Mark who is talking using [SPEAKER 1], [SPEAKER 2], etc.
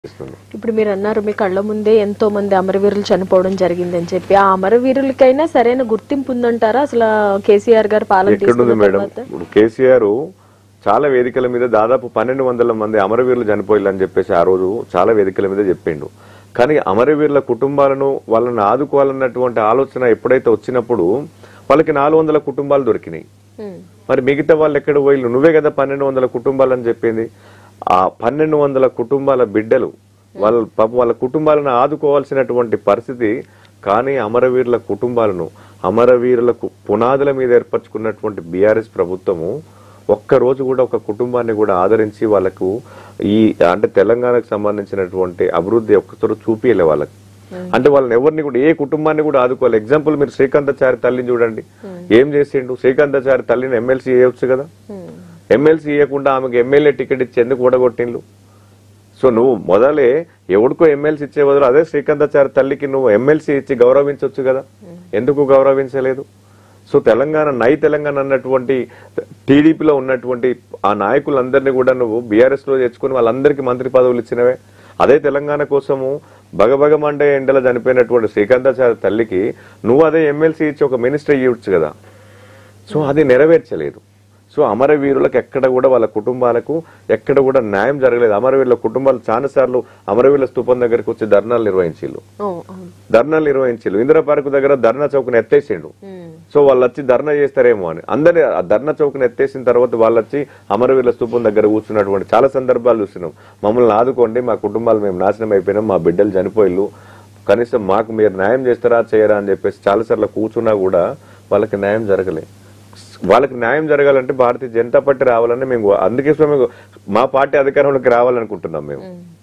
[SPEAKER 1] ఇస్తుంది
[SPEAKER 2] ఇప్పుడు మీరు అన్నారు మీ కళ్ళ ముందే ఎంతో మంది అమరవీరులు చనిపోవడం జరిగిందని చెప్పి ఆ అమరవీరులకైనా సరైన గుర్తింపు ఉందంటారా అసలు కేసీఆర్ గారు పాలన
[SPEAKER 1] ఎక్కడుంది
[SPEAKER 2] తీసుకున్న
[SPEAKER 1] మేడం
[SPEAKER 2] తర్వాత
[SPEAKER 1] ఇప్పుడు కేసీఆర్ చాలా వేదికల మీద దాదాపు పన్నెండు వందల మంది అమరవీరులు చనిపోయారని చెప్పేసి ఆ రోజు చాలా వేదికల మీద చెప్పిండు కానీ అమరవీరుల కుటుంబాలను వాళ్ళని ఆదుకోవాలన్నటువంటి ఆలోచన ఎప్పుడైతే వచ్చినప్పుడు వాళ్ళకి నాలుగు వందల కుటుంబాలు దొరికినాయి
[SPEAKER 2] ఉమ్,
[SPEAKER 1] మరి మిగతా వాళ్ళు ఎక్కడ పోయిళ్ళు నువ్వే కదా పన్నెండు వందల కుటుంబాలు అని చెప్పింది ఆ పన్నెండు వందల కుటుంబాల బిడ్డలు వాళ్ళ పాపం వాళ్ళ కుటుంబాలను ఆదుకోవాల్సినటువంటి పరిస్థితి కానీ అమరవీరుల కుటుంబాలను అమరవీరులకు పునాదుల మీద ఏర్పరచుకున్నటువంటి బీఆర్ఎస్ ప్రభుత్వము ఒక్క రోజు కూడా ఒక కుటుంబాన్ని కూడా ఆదరించి వాళ్ళకు ఈ అంటే తెలంగాణకు సంబంధించినటువంటి అభివృద్ధి ఒక్కసారి చూపియలే వాళ్ళకి అంటే వాళ్ళని ఎవరిని కూడా ఏ కుటుంబాన్ని కూడా ఆదుకోవాలి ఎగ్జాంపుల్ మీరు శ్రీకాంతాచారి తల్లిని చూడండి ఏం చేసిండు శ్రీకాంతాచారి తల్లిని ఎమ్మెల్సీ చేయొచ్చు కదా
[SPEAKER 2] ఉమ్,
[SPEAKER 1] ఎమ్మెల్సీ ఇవ్వకుండా ఆమెకు ఎమ్మెల్యే టికెట్ ఇచ్చి ఎందుకు ఓడగొట్టిండ్లు సో నువ్వు మొదలే ఎవడికో ఎమ్మెల్సీ ఇచ్చే బదులు అదే శ్రీకాంతాచారి తల్లికి నువ్వు ఎమ్మెల్సీ ఇచ్చి గౌరవించవచ్చు కదా ఎందుకు గౌరవించలేదు సో తెలంగాణ నై తెలంగాణ అన్నటువంటి టీడీపీలో ఉన్నటువంటి ఆ నాయకులందరినీ కూడా నువ్వు బీఆర్ఎస్ లో తెచ్చుకుని వాళ్ళందరికీ మంత్రి పదవులు ఇచ్చినవే అదే తెలంగాణ కోసము బగబగమండే ఎండలో చనిపోయినటువంటి శ్రీకాంతాచారి తల్లికి నువ్వు అదే ఎమ్మెల్సీ ఇచ్చి ఒక మినిస్టర్ ఇవ్వచ్చు కదా సో అది నెరవేర్చలేదు సో అమరవీరులకు ఎక్కడ కూడా వాళ్ళ కుటుంబాలకు ఎక్కడ కూడా న్యాయం జరగలేదు అమరవీరుల కుటుంబాలు చాలా సార్లు అమరవీరుల స్థూపం దగ్గరికి వచ్చి ధర్నాలు నిర్వహించిల్లు
[SPEAKER 2] ఓ, అవును.
[SPEAKER 1] ధర్నాలు నిర్వహించిల్లు ఇందిరా పార్క్ దగ్గర ధర్నా చౌక్ని ఎత్తేసిండు
[SPEAKER 2] ఉమ్,
[SPEAKER 1] సో వాళ్ళు వచ్చి ధర్నా చేస్తారేమో అని అందరి ఆ ధర్నా చౌక్ని ఎత్తేసిన తర్వాత వాళ్ళు వచ్చి అమరవీరుల స్థూపం దగ్గర కూర్చున్నటువంటి చాలా సందర్భాలు చూస్తున్నాం మమ్మల్ని ఆదుకోండి మా కుటుంబాలు మేము నాశనం అయిపోయినాం మా బిడ్డలు చనిపోయిల్లు కనీసం మాకు మీరు న్యాయం చేస్తారా చేయరా అని చెప్పేసి చాలా సార్లు కూర్చున్నా కూడా వాళ్ళకి న్యాయం జరగలే వాళ్ళకి న్యాయం జరగాలంటే భారతీయ జనతా పార్టీ రావాలని మేము అందుకే స్వామి మా పార్టీ అధికారంలోకి రావాలనుకుంటున్నాం మేము
[SPEAKER 2] ఉమ్.